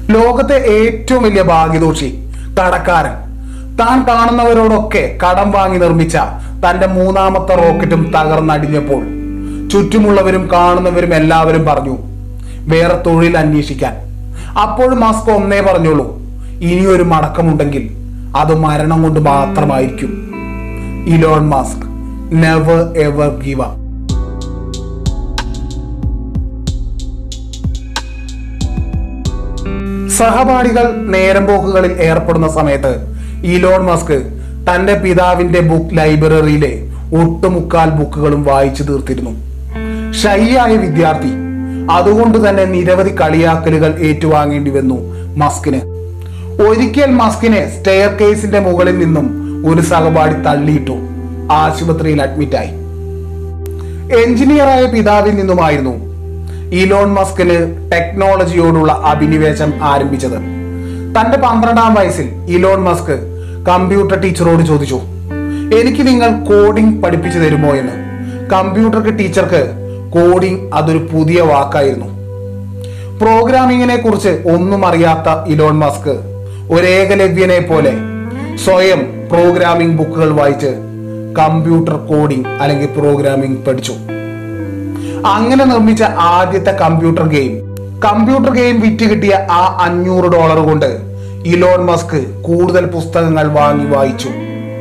ലോകത്തെ ഏറ്റവും വലിയ ഭാഗ്യദോഷി കടക്കാരൻ താൻ കാണുന്നവരോടൊക്കെ കടം വാങ്ങി നിർമ്മിച്ച തന്റെ മൂന്നാമത്തെ റോക്കറ്റും തകർന്നടിഞ്ഞപ്പോൾ ചുറ്റുമുള്ളവരും കാണുന്നവരും എല്ലാവരും പറഞ്ഞു വേറെ തൊഴിൽ അന്വേഷിക്കാൻ അപ്പോൾ മാസ്ക് ഒന്നേ പറഞ്ഞോളൂ ഇനിയൊരു മടക്കമുണ്ടെങ്കിൽ അത് മരണം കൊണ്ട് മാത്രമായിരിക്കും Elon Musk never ever give up സഹപാഠികൾ നേരം പോക്കുകളിൽ ഏർപ്പെടുന്ന സമയത്ത് ഇലോൺ മസ്ക് തന്റെ പിതാവിന്റെ ബുക്ക് ലൈബ്രറിയിലെ ഒട്ടുമുക്കാൽ ബുക്കുകളും വായിച്ചു തീർത്തിരുന്നു ഷൈയായ വിദ്യാർത്ഥി അതുകൊണ്ട് തന്നെ നിരവധി കളിയാക്കലുകൾ ഏറ്റുവാങ്ങേണ്ടി വന്നു മസ്കിന് ഒരിക്കൽ മസ്കിനെ സ്റ്റെയർ കേസിന്റെ മുകളിൽ നിന്നും ഒരു സഹപാഠി തള്ളിയിട്ടു ആശുപത്രിയിൽ അഡ്മിറ്റായി എഞ്ചിനീയറായ പിതാവിൽ നിന്നുമായിരുന്നു ഇലോൺ മസ്കിന് ടെക്നോളജിയോടുള്ള അഭിനിവേശം ആരംഭിച്ചത് തന്റെ പന്ത്രണ്ടാം വയസ്സിൽ ഇലോൺ മസ്ക് കമ്പ്യൂട്ടർ ടീച്ചറോട് ചോദിച്ചു എനിക്ക് നിങ്ങൾ കോഡിംഗ് പഠിപ്പിച്ചു തരുമോ എന്ന് കമ്പ്യൂട്ടർക്ക് ടീച്ചർക്ക് കോഡിംഗ് അതൊരു പുതിയ വാക്കായിരുന്നു പ്രോഗ്രാമിങ്ങിനെ കുറിച്ച് ഒന്നും അറിയാത്ത ഇലോൺ മസ്ക് ഒരേകലവ്യനെ പോലെ സ്വയം പ്രോഗ്രാമിംഗ് ബുക്കുകൾ വായിച്ച് കമ്പ്യൂട്ടർ കോഡിംഗ് അല്ലെങ്കിൽ പ്രോഗ്രാമിംഗ് പഠിച്ചു അങ്ങനെ നിർമ്മിച്ച ആദ്യത്തെ കമ്പ്യൂട്ടർ ഗെയിം കമ്പ്യൂട്ടർ ഗെയിം വിറ്റ് കിട്ടിയ ആ അഞ്ഞൂറ് ഡോളർ കൊണ്ട് ഇലോൺ മസ്ക് കൂടുതൽ പുസ്തകങ്ങൾ വാങ്ങി വായിച്ചു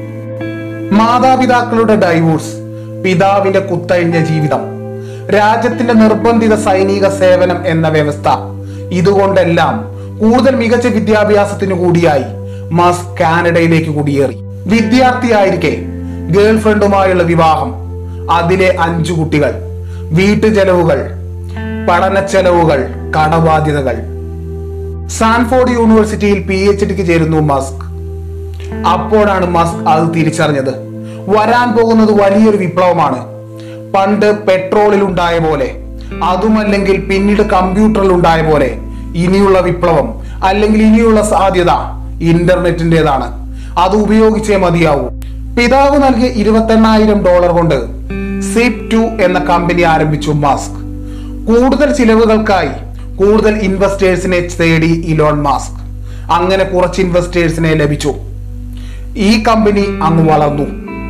മാതാപിതാക്കളുടെ ഡൈവോഴ്സ് പിതാവിന്റെ കുത്തഴിഞ്ഞ ജീവിതം രാജ്യത്തിന്റെ നിർബന്ധിത സൈനിക സേവനം എന്ന വ്യവസ്ഥ ഇതുകൊണ്ടെല്ലാം കൂടുതൽ മികച്ച വിദ്യാഭ്യാസത്തിനു കൂടിയായി മസ്ക് കാനഡയിലേക്ക് കുടിയേറി വിദ്യാർത്ഥിയായിരിക്കെ ഗേൾ ഫ്രണ്ടുമായുള്ള വിവാഹം അതിലെ അഞ്ചു കുട്ടികൾ വീട്ടു ചെലവുകൾ പഠന ചെലവുകൾ കടബാധ്യതകൾ സാൻഫോർഡ് യൂണിവേഴ്സിറ്റിയിൽ പി എച്ച് ഡിക്ക് ചേരുന്നു മസ്ക് അപ്പോഴാണ് മസ്ക് അത് തിരിച്ചറിഞ്ഞത് വരാൻ പോകുന്നത് വലിയൊരു വിപ്ലവമാണ് പണ്ട് പെട്രോളിൽ ഉണ്ടായ പോലെ അതുമല്ലെങ്കിൽ പിന്നീട് കമ്പ്യൂട്ടറിൽ ഉണ്ടായ പോലെ ഇനിയുള്ള വിപ്ലവം അല്ലെങ്കിൽ ഇനിയുള്ള സാധ്യത ഇന്റർനെറ്റിന്റേതാണ് അത് ഉപയോഗിച്ചേ മതിയാവൂ പിതാവ് നൽകിയ ഇരുപത്തെണ്ണായിരം ഡോളർ കൊണ്ട് സിപ് ടു എന്ന കമ്പനി ആരംഭിച്ചു മാസ്ക് കൂടുതൽ ചിലവുകൾക്കായി കൂടുതൽ ഇൻവെസ്റ്റേഴ്സിനെ തേടി ഇലോൺ മാസ്ക് അങ്ങനെ കുറച്ച് ഇൻവെസ്റ്റേഴ്സിനെ ലഭിച്ചു ഈ കമ്പനി അങ്ങ് വളർന്നു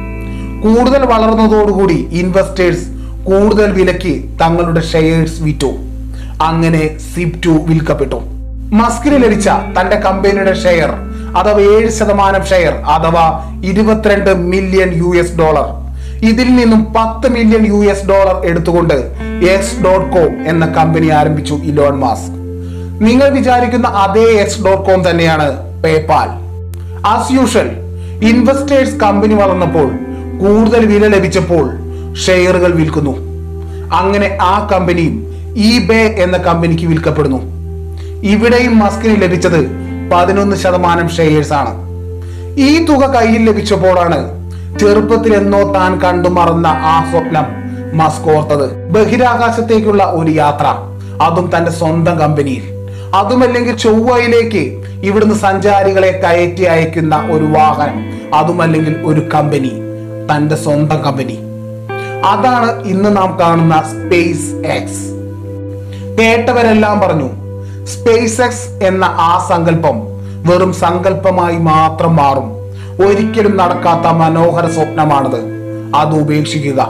കൂടുതൽ വളർന്നതോടുകൂടി ഇൻവെസ്റ്റേഴ്സ് കൂടുതൽ വിലയ്ക്ക് തങ്ങളുടെ ഷെയർസ് വിറ്റു അങ്ങനെ സിപ് ടു വിൽക്കപ്പെട്ടു മസ്കിന് ലഭിച്ച തന്റെ കമ്പനിയുടെ ഷെയർ അഥവാ ഏഴ് ശതമാനം ഷെയർ അഥവാ ഇരുപത്തിരണ്ട് മില്യൺ യു എസ് ഡോളർ ഇതിൽ നിന്നും പത്ത് മില്യൺ യു എസ് ഡോളർ എടുത്തുകൊണ്ട് എക്സ് ഡോട്ട് കോം എന്ന കമ്പനി ആരംഭിച്ചു ഇലോൺ മാസ്ക് നിങ്ങൾ വിചാരിക്കുന്ന അതേ എക്സ് ഡോട്ട് കോം തന്നെയാണ് പേപാൽ ആസ് യൂഷ്വൽ ഇൻവെസ്റ്റേഴ്സ് കമ്പനി വളർന്നപ്പോൾ കൂടുതൽ വില ലഭിച്ചപ്പോൾ ഷെയറുകൾ വിൽക്കുന്നു അങ്ങനെ ആ കമ്പനിയും ഇ ബേ എന്ന കമ്പനിക്ക് വിൽക്കപ്പെടുന്നു ഇവിടെയും മസ്കിന് ലഭിച്ചത് പതിനൊന്ന് ശതമാനം ഷെയർസ് ആണ് ഈ തുക കയ്യിൽ ലഭിച്ചപ്പോഴാണ് ചെറുപ്പത്തിൽ എന്നോ താൻ കണ്ടു മറന്ന ആ സ്വപ്നം മസ്ക് ഓർത്തത് ബഹിരാകാശത്തേക്കുള്ള ഒരു യാത്ര അതും തന്റെ സ്വന്തം കമ്പനിയിൽ അതുമല്ലെങ്കിൽ ചൊവ്വയിലേക്ക് ഇവിടുന്ന് സഞ്ചാരികളെ കയറ്റി അയക്കുന്ന ഒരു വാഹനം അതുമല്ലെങ്കിൽ ഒരു കമ്പനി തന്റെ സ്വന്തം കമ്പനി അതാണ് ഇന്ന് നാം കാണുന്ന സ്പേസ് എക്സ് കേട്ടവരെല്ലാം പറഞ്ഞു സ്പേസ് എക്സ് എന്ന ആ സങ്കല്പം വെറും സങ്കല്പമായി മാത്രം മാറും ഒരിക്കലും നടക്കാത്ത മനോഹര സ്വപ്നമാണത് അത് ഉപേക്ഷിക്കുക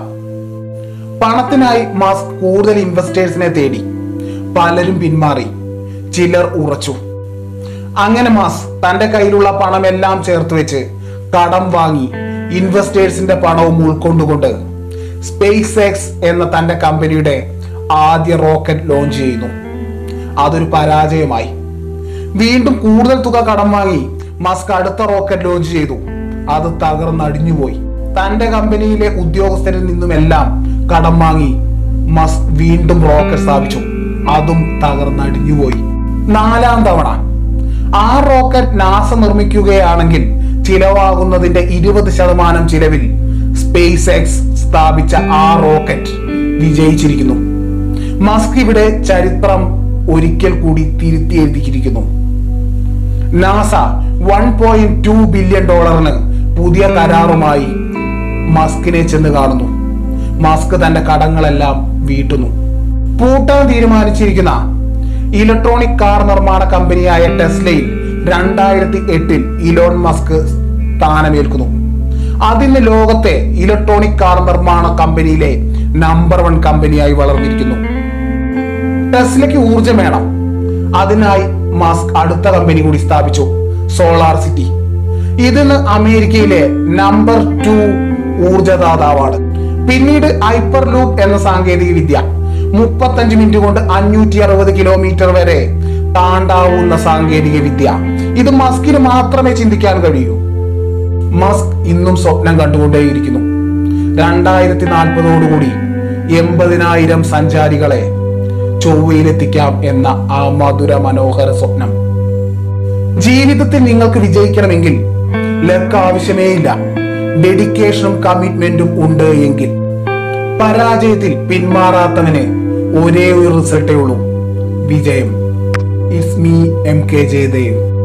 പണത്തിനായി മാസ്ക് കൂടുതൽ ഇൻവെസ്റ്റേഴ്സിനെ തേടി പലരും പിന്മാറി ചിലർ ഉറച്ചു അങ്ങനെ മാസ് തന്റെ കയ്യിലുള്ള പണമെല്ലാം ചേർത്ത് വെച്ച് കടം വാങ്ങി ഇൻവെസ്റ്റേഴ്സിന്റെ പണവും ഉൾക്കൊണ്ടുകൊണ്ട് സ്പേസ് എക്സ് എന്ന തന്റെ കമ്പനിയുടെ ആദ്യ റോക്കറ്റ് ലോഞ്ച് ചെയ്യുന്നു അതൊരു പരാജയമായി വീണ്ടും കൂടുതൽ തുക കടം വാങ്ങി മസ്ക് അടുത്ത റോക്കറ്റ് ലോഞ്ച് ചെയ്തു അത് തകർന്നടിഞ്ഞുപോയി തന്റെ കമ്പനിയിലെ ഉദ്യോഗസ്ഥരിൽ നിന്നുമെല്ലാം കടം വാങ്ങി മസ്ക് വീണ്ടും റോക്കറ്റ് സ്ഥാപിച്ചു അതും തകർന്നടിഞ്ഞുപോയി നാലാം തവണ ആ റോക്കറ്റ് നാസ നിർമ്മിക്കുകയാണെങ്കിൽ ചിലവാകുന്നതിന്റെ ഇരുപത് ശതമാനം ചിലവിൽ സ്പേസ് എക്സ് സ്ഥാപിച്ച ആ റോക്കറ്റ് വിജയിച്ചിരിക്കുന്നു മസ്ക് ഇവിടെ ചരിത്രം ഒരിക്കൽ കൂടി തിരുത്തി എഴുതിയിരിക്കുന്നു NASA one point two billion ഡോളറിന് പുതിയ കരാറുമായി മസ്കിനെ ചെന്ന് കാണുന്നു മസ്ക് തന്റെ കടങ്ങളെല്ലാം വീട്ടുന്നു പൂട്ടാൻ തീരുമാനിച്ചിരിക്കുന്ന ഇലക്ട്രോണിക് കാർ നിർമ്മാണ കമ്പനിയായ ടെസ്ലയിൽ രണ്ടായിരത്തി എട്ടിൽ ഇലോൺ മസ്ക് സ്ഥാനമേൽക്കുന്നു അതിന് ലോകത്തെ ഇലക്ട്രോണിക് കാർ നിർമ്മാണ കമ്പനിയിലെ നമ്പർ വൺ കമ്പനിയായി വളർന്നിരിക്കുന്നു ടെസ്ലയ്ക്ക് ഊർജം വേണം അതിനായി മസ്ക് അടുത്ത കമ്പനി കൂടി സ്ഥാപിച്ചു സോളാർ സിറ്റി ഇതിന് അമേരിക്കയിലെ നമ്പർ ടു ഊർജദാതാവാണ് പിന്നീട് ഹൈപ്പർ ലൂപ്പ് എന്ന സാങ്കേതിക വിദ്യ മുപ്പത്തഞ്ച് മിനിറ്റ് കൊണ്ട് അഞ്ഞൂറ്റി അറുപത് കിലോമീറ്റർ വരെ താണ്ടാവുന്ന സാങ്കേതിക വിദ്യ ഇത് മസ്കിന് മാത്രമേ ചിന്തിക്കാൻ കഴിയൂ മസ്ക് ഇന്നും സ്വപ്നം കണ്ടുകൊണ്ടേയിരിക്കുന്നു രണ്ടായിരത്തി നാൽപ്പതോടുകൂടി എൺപതിനായിരം സഞ്ചാരികളെ ചൊവ്വയിലെത്തിക്കാം എന്ന ആ മധുര മനോഹര സ്വപ്നം ജീവിതത്തിൽ നിങ്ങൾക്ക് വിജയിക്കണമെങ്കിൽ ലക്ക് ആവശ്യമേ ഇല്ല ഡെഡിക്കേഷനും കമ്മിറ്റ്മെന്റും ഉണ്ട് എങ്കിൽ പരാജയത്തിൽ പിന്മാറാത്തവന് ഒരേ ഒരു റിസൾട്ടേ ഉള്ളൂ വിജയം it's me M K Jayadev